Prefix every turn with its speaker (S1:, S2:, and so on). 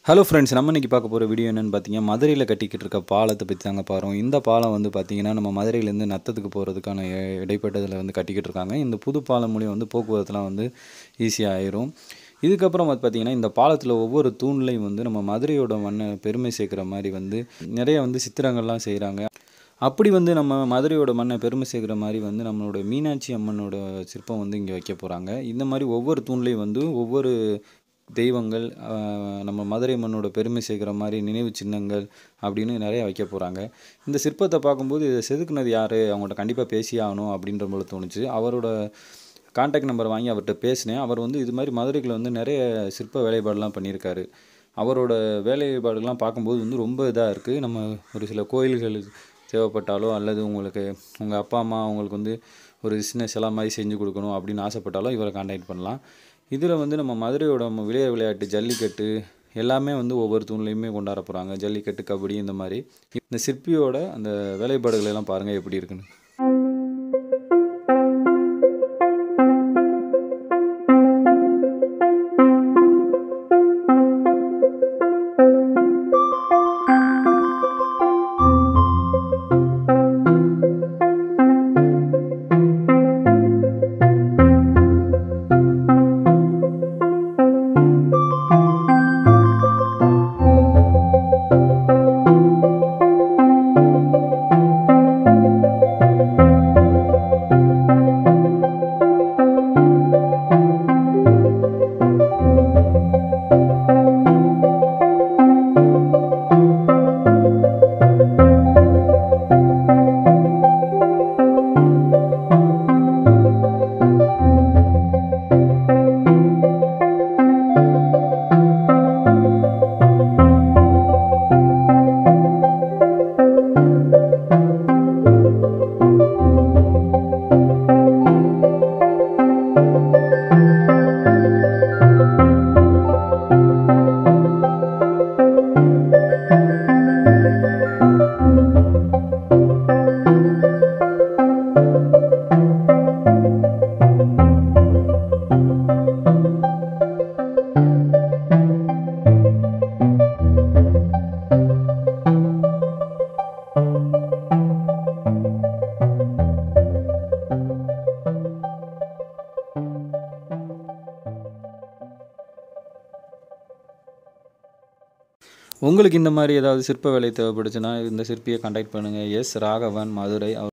S1: hello friends நம்ம இன்னைக்கு பார்க்க போகிற வீடியோ என்னென்னு பார்த்தீங்கன்னா மதுரையில் கட்டிக்கிட்டு இருக்க பாலத்தை பற்றி தாங்க பாருவோம் இந்த பாலம் வந்து பார்த்தீங்கன்னா நம்ம மதுரையிலேருந்து நத்தத்துக்கு போகிறதுக்கான இ- இடைப்பட்டதில் வந்து கட்டிக்கிட்டு இருக்காங்க இந்த புது பாலம் மூலியம் வந்து போக்குவரத்துலாம் வந்து ஈஸியாக ஆயிரும் இதுக்கப்புறம் வந்து பார்த்திங்கன்னா இந்த பாலத்தில் ஒவ்வொரு தூண்லையும் வந்து நம்ம மதுரையோட மண்ணை பெருமை சேர்க்குற மாதிரி வந்து நிறைய வந்து சித்திரங்கள்லாம் செய்கிறாங்க அப்படி வந்து நம்ம மதுரையோட மண்ணை பெருமை சேர்க்குற மாதிரி வந்து நம்மளோட மீனாட்சி அம்மனோட சிற்பம் வந்து இங்கே வைக்க போகிறாங்க இந்த மாதிரி ஒவ்வொரு தூண்லேயும் வந்து ஒவ்வொரு தெய்வங்கள் ஆஹ், நம்ம மதுரை மண்ணோட பெருமை சேர்க்குற மாதிரி நினைவு சின்னங்கள் அப்படின்னு நிறைய வைக்க போகிறாங்க இந்த சிற்பத்தை பார்க்கும்போது இதை செதுக்குனது யார் அவங்கள்ட்ட கண்டிப்பாக பேசி ஆகணும் அப்படின்ற போல தோணுச்சு அவரோட கான்டாக்ட் நம்பர் வாங்கி அவர்கிட்ட பேசினேன் அவர் வந்து இது மாதிரி மதுரைக்குள்ள வந்து நிறைய சிற்ப வேலைப்பாடுலாம் பண்ணியிருக்காரு அவரோட வேலைப்பாடுகள்லாம் பார்க்கும்போது வந்து ரொம்ப இதாக இருக்குது நம்ம ஒரு சில கோயில்கள் தேவைப்பட்டாலோ அல்லது உங்களுக்கு உங்கள் அப்பா அம்மா அவங்களுக்கு வந்து ஒரு சின்ன சிலை மாதிரி செஞ்சு கொடுக்கணும் அப்படின்னு ஆசைப்பட்டாலோ இவரை கான்டாக்ட் பண்ணலாம் இதில் வந்து நம்ம மதுரையோட ம- விளையாட்டு விளையாட்டு ஜல்லிக்கட்டு எல்லாமே வந்து ஒவ்வொரு தூண்லையுமே கொண்டாட போகிறாங்க ஜல்லிக்கட்டு கபடி இந்த மாதிரி இந்த சிற்பியோட அந்த வேலைப்பாடுகள் எல்லாம் பாருங்கள் எப்படி இருக்குன்னு உங்களுக்கு இந்த மாதிரி ஏதாவது சிற்ப வேலை தேவைப்படுச்சுன்னா இந்த சிற்பியை கான்டாக்ட் பண்ணுங்கள் எஸ் ராகவன் மதுரை அவர்